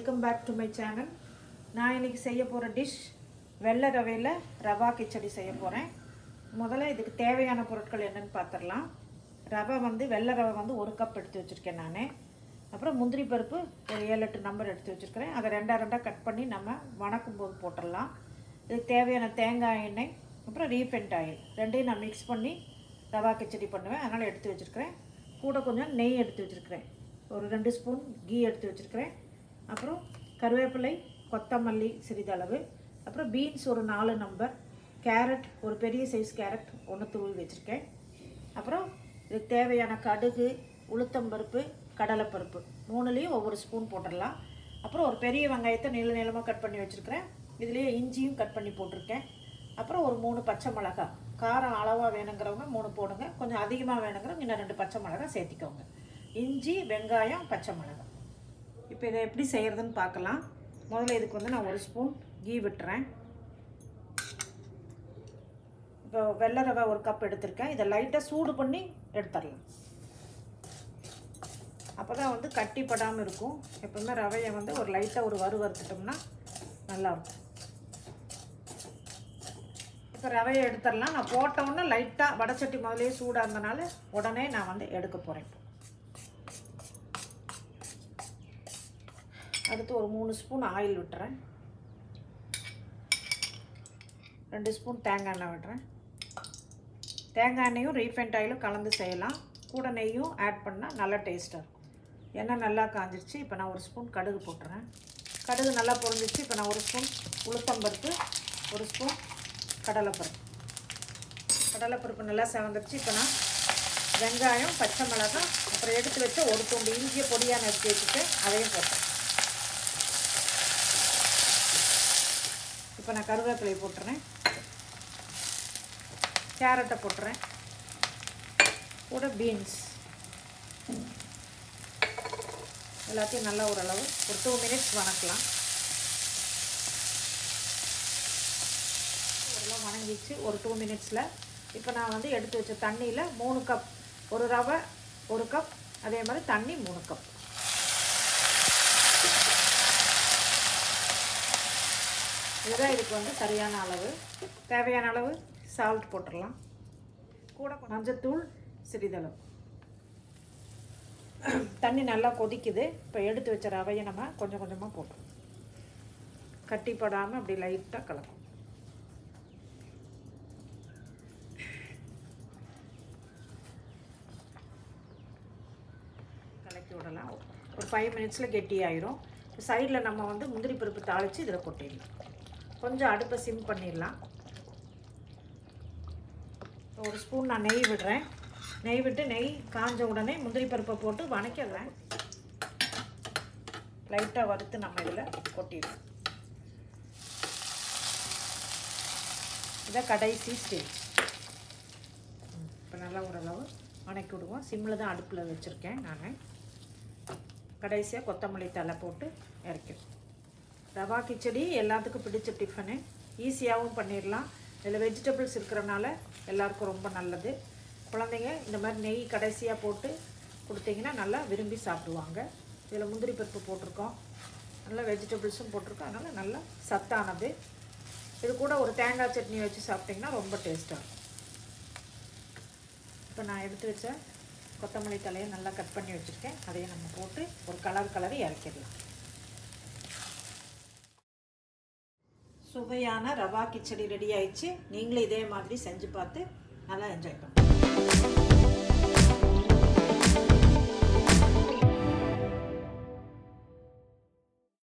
welcome back to my channel நான் இன்னைக்கு செய்ய போகிற டிஷ் வெள்ளை ரவையில் ரவா கிச்சடி செய்ய போகிறேன் முதல்ல இதுக்கு தேவையான பொருட்கள் என்னன்னு பார்த்துடலாம் ரவை வந்து வெள்ளை ரவை வந்து ஒரு கப் எடுத்து வச்சுருக்கேன் நான் அப்புறம் முந்திரி பருப்பு ஒரு ஏழு எட்டு நம்பர் எடுத்து வச்சுருக்கிறேன் அதை ரெண்டா ரெண்டாக கட் பண்ணி நம்ம வணக்கும் போது போட்டுடலாம் இதுக்கு தேவையான தேங்காய் எண்ணெய் அப்புறம் ரீஃபைண்ட் ஆயில் ரெண்டையும் நான் மிக்ஸ் பண்ணி ரவா கிச்சடி பண்ணுவேன் அதனால் எடுத்து வச்சுருக்கிறேன் கூட கொஞ்சம் நெய் எடுத்து வச்சுருக்கிறேன் ஒரு ரெண்டு ஸ்பூன் கீ எடுத்து வச்சுருக்கிறேன் அப்புறம் கருவேப்பிலை கொத்தமல்லி சிறிதளவு அப்புறம் பீன்ஸ் ஒரு நாலு நம்பர் கேரட் ஒரு பெரிய சைஸ் கேரட் ஒன்று துருவி வச்சுருக்கேன் அப்புறம் இதுக்கு தேவையான கடுகு உளுத்தம்பருப்பு கடலைப்பருப்பு மூணுலேயும் ஒவ்வொரு ஸ்பூன் போட்டுடலாம் அப்புறம் ஒரு பெரிய வெங்காயத்தை நீள நீளமாக கட் பண்ணி வச்சுருக்கிறேன் இதுலேயே இஞ்சியும் கட் பண்ணி போட்டிருக்கேன் அப்புறம் ஒரு மூணு பச்சை மிளகாய் காரம் அளவாக வேணுங்கிறவங்க மூணு போடுங்க கொஞ்சம் அதிகமாக வேணுங்கிறவங்க இன்னும் ரெண்டு பச்சை மிளகாய் சேர்த்திக்கோங்க இஞ்சி வெங்காயம் பச்சை மிளகாய் இப்போ இதை எப்படி செய்கிறதுன்னு பார்க்கலாம் முதல்ல இதுக்கு வந்து நான் ஒரு ஸ்பூன் கீ விட்டுறேன் இப்போ வெள்ளை ரவை ஒரு கப் எடுத்திருக்கேன் இதை லைட்டாக சூடு பண்ணி எடுத்துடலாம் அப்போ தான் வந்து கட்டி படாமல் இருக்கும் எப்பவுமே ரவையை வந்து ஒரு லைட்டாக ஒரு வறு வறுத்துட்டோம்னா நல்லாயிருக்கும் இப்போ ரவையை எடுத்துடலாம் நான் போட்டவுடனே லைட்டாக வடச்சட்டி முதலே சூடாக இருந்தனால உடனே நான் வந்து எடுக்க போகிறேன் அடுத்து ஒரு மூணு ஸ்பூன் ஆயில் விட்டுறேன் ரெண்டு ஸ்பூன் தேங்காய் எண்ணெய் விடுறேன் தேங்காய் எண்ணெயும் ரீஃபைண்ட் ஆயிலும் கலந்து செய்யலாம் கூட நெய்யும் ஆட் பண்ணால் நல்லா டேஸ்ட்டாக இருக்கும் எண்ணெய் நல்லா காஞ்சிருச்சு இப்போ நான் ஒரு ஸ்பூன் கடுகு போட்டுறேன் கடுகு நல்லா பொரிஞ்சிச்சு இப்போ நான் ஒரு ஸ்பூன் உளுத்தம்பருப்பு ஒரு ஸ்பூன் கடலைப்பருப்பு கடலைப்பருப்பு நல்லா செவந்துருச்சு இப்போ நான் வெங்காயம் பச்சை மிளகாய் அப்புறம் எடுத்து வச்ச ஒரு துண்டு இஞ்சியை பொடியாக நறுக்கி வச்சுட்டு அதையும் போட்டேன் இப்போ நான் கருவேப்பிலை போட்டுறேன் கேரட்டை போட்டுறேன் கூட பீன்ஸ் எல்லாத்தையும் நல்லா ஓரளவு ஒரு டூ மினிட்ஸ் வணக்கலாம் ஓரளவு வணங்கிச்சு ஒரு டூ மினிட்ஸில் இப்போ நான் வந்து எடுத்து வச்ச தண்ணியில் மூணு கப் ஒரு ரவை ஒரு கப் அதே மாதிரி தண்ணி மூணு கப் இதுதான் இதுக்கு வந்து சரியான அளவு தேவையான அளவு சால்ட் போட்டுடலாம் கூட மஞ்சத்தூள் சிறிதளவு தண்ணி நல்லா கொதிக்குது இப்போ எடுத்து வச்ச ரவையை நம்ம கொஞ்சம் கொஞ்சமாக போட்டுருவோம் கட்டிப்படாமல் அப்படி லைட்டாக கலக்கும் கலக்கி விடலாம் ஒரு ஃபைவ் மினிட்ஸில் கெட்டி ஆயிரும் சைடில் நம்ம வந்து முந்திரி பருப்பு தாளித்து இதில் கொட்டிடலாம் கொஞ்சம் அடுப்பை சிம் பண்ணிடலாம் ஒரு ஸ்பூன் நான் நெய் விடுறேன் நெய் விட்டு நெய் காஞ்ச உடனே முந்திரி பருப்பை போட்டு வணக்கிடுறேன் லைட்டாக வறுத்து நம்ம இதில் கொட்டிடுவோம் இதை கடைசி ஸ்டேஜ் இப்போ நல்லா ஓரளவு வணக்கி விடுவோம் சிம்மில் தான் அடுப்பில் வச்சுருக்கேன் நான் கடைசியாக கொத்தமல்லி தலை போட்டு இறக்கிடுவோம் ரவா கிச்சடி எல்லாத்துக்கும் பிடிச்ச டிஃபனு ஈஸியாகவும் பண்ணிடலாம் இதில் வெஜிடபிள்ஸ் இருக்கிறனால எல்லாருக்கும் ரொம்ப நல்லது குழந்தைங்க இந்த மாதிரி நெய் கடைசியாக போட்டு கொடுத்தீங்கன்னா நல்லா விரும்பி சாப்பிடுவாங்க இதில் முந்திரி பருப்பு போட்டிருக்கோம் நல்லா வெஜிடபிள்ஸும் போட்டிருக்கோம் அதனால் நல்லா சத்தானது இது கூட ஒரு தேங்காய் சட்னி வச்சு சாப்பிட்டிங்கன்னா ரொம்ப டேஸ்ட்டாக இருக்கும் இப்போ நான் எடுத்து வச்ச கொத்தமல்லி தலையை நல்லா கட் பண்ணி வச்சுருக்கேன் அதையும் நம்ம போட்டு ஒரு கலர் கலரி இறக்கிடலாம் சுவையான ரவா கிச்சடி ரெடி ஆயிடுச்சு நீங்களும் இதே மாதிரி செஞ்சு பார்த்து நல்லா என்ஜாய் பண்ணுங்க